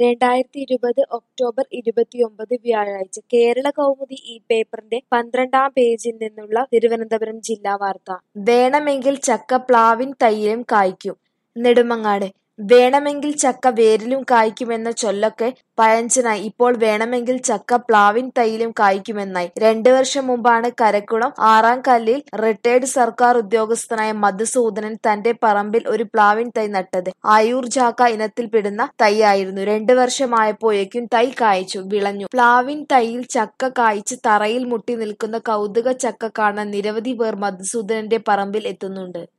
രണ്ടായിരത്തി ഇരുപത് ഒക്ടോബർ ഇരുപത്തിയൊമ്പത് വ്യാഴാഴ്ച കേരള കൗമുദി ഈ പേപ്പറിന്റെ പന്ത്രണ്ടാം പേജിൽ നിന്നുള്ള തിരുവനന്തപുരം ജില്ലാ വാർത്ത വേണമെങ്കിൽ ചക്ക പ്ലാവിൻ തൈയിലും കായ്ക്കും നെടുമങ്ങാട് വേണമെങ്കിൽ ചക്ക വേരിലും കായ്ക്കുമെന്ന ചൊല്ലൊക്കെ പഴഞ്ചനായി ഇപ്പോൾ വേണമെങ്കിൽ ചക്ക പ്ലാവിൻ തൈയിലും കായ്ക്കുമെന്നായി രണ്ടു വർഷം മുമ്പാണ് കരക്കുളം ആറാം കല്ലിൽ റിട്ടയർഡ് സർക്കാർ ഉദ്യോഗസ്ഥനായ മധുസൂദനൻ തന്റെ പറമ്പിൽ ഒരു പ്ലാവിൻ തൈ നട്ടത് ആയൂർ ജാക്ക ഇനത്തിൽപ്പെടുന്ന തൈയായിരുന്നു രണ്ടു വർഷമായപ്പോഴേക്കും തൈ കായ്ച്ചു വിളഞ്ഞു പ്ലാവിൻ തൈയിൽ ചക്ക കായ്ച്ച് തറയിൽ മുട്ടി നിൽക്കുന്ന കൗതുക ചക്ക കാണാൻ നിരവധി പേർ മധുസൂദനന്റെ പറമ്പിൽ എത്തുന്നുണ്ട്